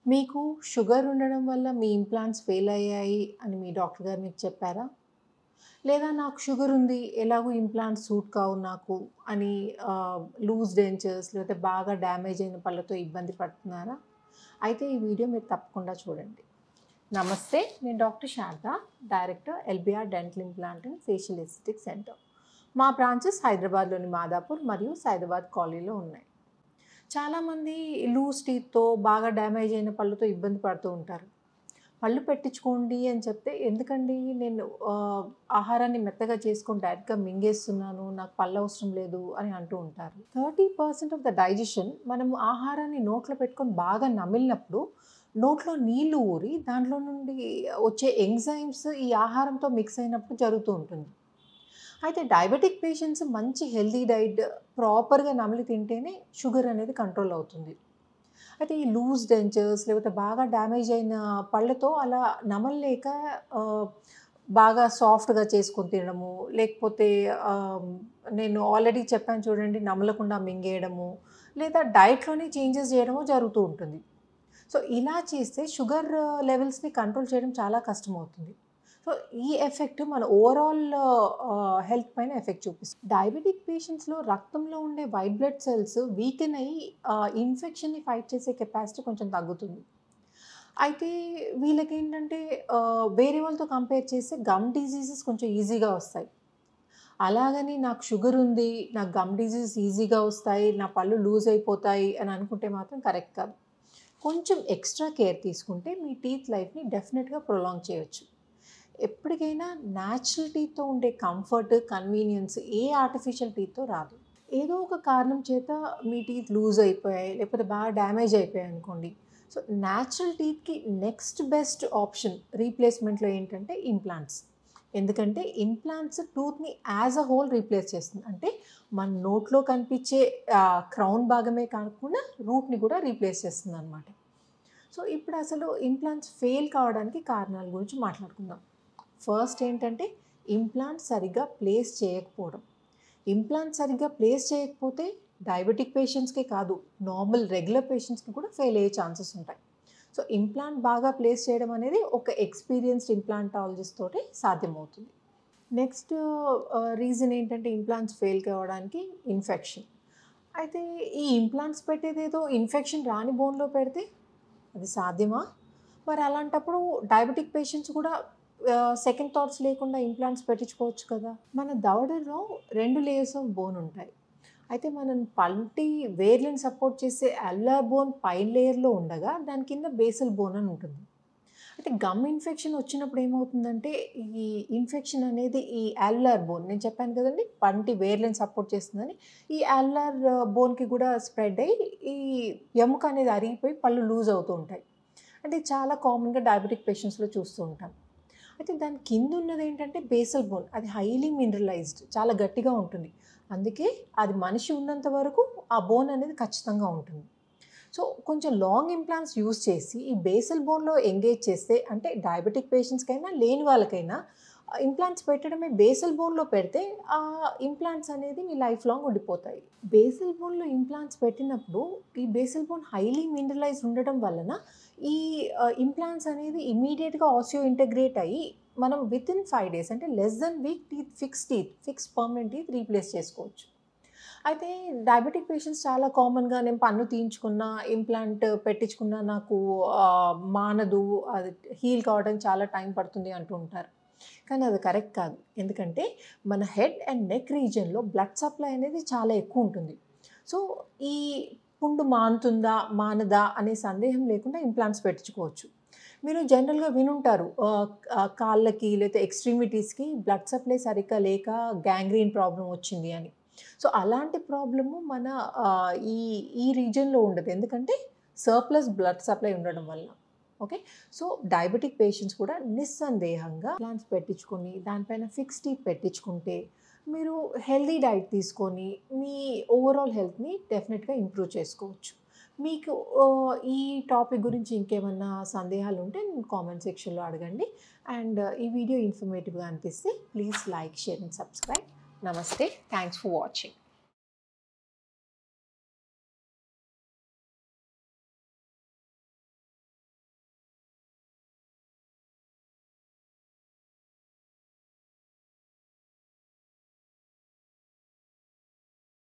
మీకు షుగర్ ఉండడం వల్ల మీ ఇంప్లాంట్స్ ఫెయిల్ అయ్యాయి అని మీ డాక్టర్ గారు మీకు చెప్పారా లేదా నాకు షుగర్ ఉంది ఎలాగో ఇంప్లాంట్స్ సూట్ కావు నాకు అని లూజ్ డెంచర్స్ లేకపోతే బాగా డ్యామేజ్ అయిన పళ్ళతో ఇబ్బంది పడుతున్నారా అయితే ఈ వీడియో మీరు తప్పకుండా చూడండి నమస్తే నేను doctor Sharada director LBR dental implant and facial aesthetic centre మా బ్రాంచెస్ హైదరాబాద్లోని మాదాపూర్ మరియు సైదాబాద్ కాలనీలో ఉన్నాయి చాలామంది లూజ్ టీత్తో బాగా డ్యామేజ్ అయిన పళ్ళతో ఇబ్బంది పడుతూ ఉంటారు పళ్ళు పెట్టించుకోండి అని చెప్తే ఎందుకండి నేను ఆ, ఆహారాన్ని మెత్తగా చేసుకొని డైరెక్ట్గా మింగేస్తున్నాను నాకు పళ్ళు అవసరం లేదు అని అంటూ ఉంటారు thirty percent of the digestion మనము ఆహారాన్ని నోట్లో పెట్టుకొని బాగా నమిలినప్పుడు నోట్లో నీళ్లు ఊరి దాంట్లో నుండి వచ్చే ఎంజైమ్స్ ఈ ఆహారంతో మిక్స్ అయినప్పుడు జరుగుతూ ఉంటుంది అయితే డయాబెటిక్ పేషెంట్స్ మంచి హెల్తీ డైట్ ప్రాపర్గా నమిలి తింటేనే షుగర్ అనేది కంట్రోల్ అవుతుంది అయితే ఈ లూజ్ డెంచర్స్ లేకపోతే బాగా డ్యామేజ్ అయిన పళ్ళతో అలా నమలలేక ఆ, బాగా సాఫ్ట్గా చేసుకొని తినడము లేకపోతే ఆ, నేను ఆల్రెడీ చెప్పాను చూడండి నమలకుండా మింగేయడము లేదా డైట్లోనే చేంజెస్ చేయడము జరుగుతూ ఉంటుంది సో ఇలా చేస్తే షుగర్ లెవెల్స్ని కంట్రోల్ చేయడం చాలా కష్టమవుతుంది సో ఈ ఎఫెక్ట్ మన ఓవరాల్ హెల్త్ పైన ఎఫెక్ట్ చూపిస్తుంది డయాబెటిక్ పేషెంట్స్లో రక్తంలో ఉండే వైట్ బ్లడ్ సెల్స్ వీకెన్ అయ్యి ఇన్ఫెక్షన్ని ఫైట్ చేసే కెపాసిటీ కొంచెం తగ్గుతుంది అయితే వీళ్ళకి ఏంటంటే ఆ, వేరే వాళ్ళతో కంపేర్ చేస్తే గమ్ డిజీజెస్ కొంచెం ఈజీగా వస్తాయి అలాగని నాకు షుగర్ ఉంది నాకు గమ్ డిజీజ్ ఈజీగా వస్తాయి నా పళ్ళు లూజ్ అయిపోతాయి అని అనుకుంటే మాత్రం కరెక్ట్ కాదు కొంచెం ఎక్స్ట్రా కేర్ తీసుకుంటే మీ టీత్ లైఫ్ని డెఫినెట్గా ప్రొలాంగ్ చేయొచ్చు ఎప్పటికైనా న్యాచురల్ టీత్తో ఉండే కంఫర్ట్ కన్వీనియన్స్ ఏ ఆర్టిఫిషియల్ టీత్తో రాదు ఏదో ఒక కారణం చేత మీ టీత్ లూజ్ అయిపోయాయి లేకపోతే బాగా డ్యామేజ్ అయిపోయాయి అనుకోండి సో న్యాచురల్ టీత్కి నెక్స్ట్ బెస్ట్ ఆప్షన్ రీప్లేస్మెంట్లో ఏంటంటే ఇంప్లాంట్స్ ఎందుకంటే ఇంప్లాంట్స్ టూత్ని యాజ్ అ హోల్ రీప్లేస్ చేస్తుంది అంటే మన నోట్లో కనిపించే క్రౌన్ భాగమే కాకుండా రూట్ని కూడా రీప్లేస్ చేస్తుంది అనమాట సో ఇప్పుడు అసలు ఇంప్లాంట్స్ ఫెయిల్ కావడానికి కారణాల గురించి మాట్లాడుకుందాం ఫస్ట్ ఏంటంటే ఇంప్లాంట్ సరిగ్గా ప్లేస్ చేయకపోవడం ఇంప్లాంట్ సరిగ్గా ప్లేస్ చేయకపోతే డయాబెటిక్ పేషెంట్స్కే కాదు నార్మల్ రెగ్యులర్ పేషెంట్స్కి కూడా ఫెయిల్ అయ్యే ఛాన్సెస్ ఉంటాయి సో ఇంప్లాంట్ బాగా ప్లేస్ చేయడం అనేది ఒక ఎక్స్పీరియన్స్డ్ ఇంప్లాంటాలజిస్ట్ తోటి సాధ్యమవుతుంది నెక్స్ట్ రీజన్ ఏంటంటే ఇంప్లాంట్స్ ఫెయిల్ కావడానికి ఇన్ఫెక్షన్ అయితే ఈ ఇంప్లాంట్స్ పెట్టేది ఏదో ఇన్ఫెక్షన్ రాని బోన్లో పెడితే అది సాధ్యమా మరి అలాంటప్పుడు డయాబెటిక్ పేషెంట్స్ కూడా సెకండ్ థాట్స్ లేకుండా ఇంప్లాంట్స్ పెట్టించుకోవచ్చు కదా మన దవడలో రెండు లేయర్స్ ఆఫ్ బోన్ ఉంటాయి అయితే మనం పంటి వేర్లను సపోర్ట్ చేసే అల్లార్ బోన్ పైన లేయర్లో ఉండగా దాని కింద బేసల్ బోన్ అని ఉంటుంది అయితే గమ్ ఇన్ఫెక్షన్ వచ్చినప్పుడు ఏమవుతుందంటే ఈ ఇన్ఫెక్షన్ అనేది ఈ అల్లార్ బోన్ నేను చెప్పాను కదండి పంటి వేర్లను సపోర్ట్ చేస్తుందని ఈ అల్లార్ బోన్కి కూడా స్ప్రెడ్ అయ్యి ఈ ఎముక అనేది అరిగిపోయి పళ్ళు లూజ్ అవుతూ ఉంటాయి అంటే చాలా కామన్గా డయాబెటిక్ పేషెంట్స్లో చూస్తూ ఉంటాం అయితే దాని కింద ఉన్నది ఏంటంటే బేసల్ బోన్ అది హైలీ మినరలైజ్డ్ చాలా గట్టిగా ఉంటుంది అందుకే అది మనిషి ఉన్నంత వరకు ఆ బోన్ అనేది ఖచ్చితంగా ఉంటుంది సో కొంచెం లాంగ్ ఇంప్లాంట్స్ యూస్ చేసి ఈ బేసల్ బోన్లో ఎంగేజ్ చేస్తే అంటే డయాబెటిక్ పేషెంట్స్కైనా లేని వాళ్ళకైనా ఇంప్లాంట్స్ పెట్టడమే బేసల్ బోన్లో పెడితే ఆ ఇంప్లాంట్స్ అనేది మీ లైఫ్ లాంగ్ ఉండిపోతాయి బేసల్ బోన్లో ఇంప్లాంట్స్ పెట్టినప్పుడు ఈ బేసల్ బోన్ హైలీ మినరలైజ్ ఉండడం వలన ఈ ఇంప్లాంట్స్ అనేది ఇమీడియట్గా ఆసియో ఇంటగ్రేట్ అయ్యి మనం విత్ ఇన్ ఫైవ్ డేస్ అంటే less than week teeth fix teeth fix permanent teeth replace చేసుకోవచ్చు అయితే డయాబెటిక్ పేషెంట్స్ చాలా కామన్గా నేను పన్ను తీయించుకున్నా ఇంప్లాంట్ పెట్టించుకున్నా నాకు ఆ, మానదు అది హీల్ కావడానికి చాలా టైం పడుతుంది అంటూ ఉంటారు కానీ అది కరెక్ట్ కాదు ఎందుకంటే మన హెడ్ అండ్ నెక్ రీజియన్లో బ్లడ్ సప్లై అనేది చాలా ఎక్కువ ఉంటుంది సో ఈ పుండు మానుతుందా మానదా అనే సందేహం లేకుండా ఇంప్లాంట్స్ పెట్టించుకోవచ్చు మీరు జనరల్గా వినుంటారు ఆ, ఆ, కాళ్ళకి లేకపోతే ఎక్స్ట్రీమిటీస్కి బ్లడ్ సప్లై సరిగ్గా లేక గ్యాంగ్రీన్ ప్రాబ్లం వచ్చింది అని సో అలాంటి ప్రాబ్లము మన ఆ, ఈ ఈ రీజియన్లో ఉండదు ఎందుకంటే సర్ప్లస్ బ్లడ్ సప్లై ఉండడం వల్ల ఓకే సో డయాబెటిక్ పేషెంట్స్ కూడా నిస్సందేహంగా ప్లాన్స్ పెట్టించుకొని దానిపైన ఫిక్స్ టీత్ పెట్టించుకుంటే మీరు హెల్దీ డైట్ తీసుకొని మీ ఓవరాల్ హెల్త్ని డెఫినెట్గా ఇంప్రూవ్ చేసుకోవచ్చు మీకు ఆ, ఈ టాపిక్ గురించి ఇంకేమన్నా సందేహాలు ఉంటే కామెంట్ సెక్షన్లో అడగండి అండ్ ఈ వీడియో ఇన్ఫర్మేటివ్గా అనిపిస్తే please like share and subscribe నమస్తే థ్యాంక్స్ ఫర్ వాచింగ్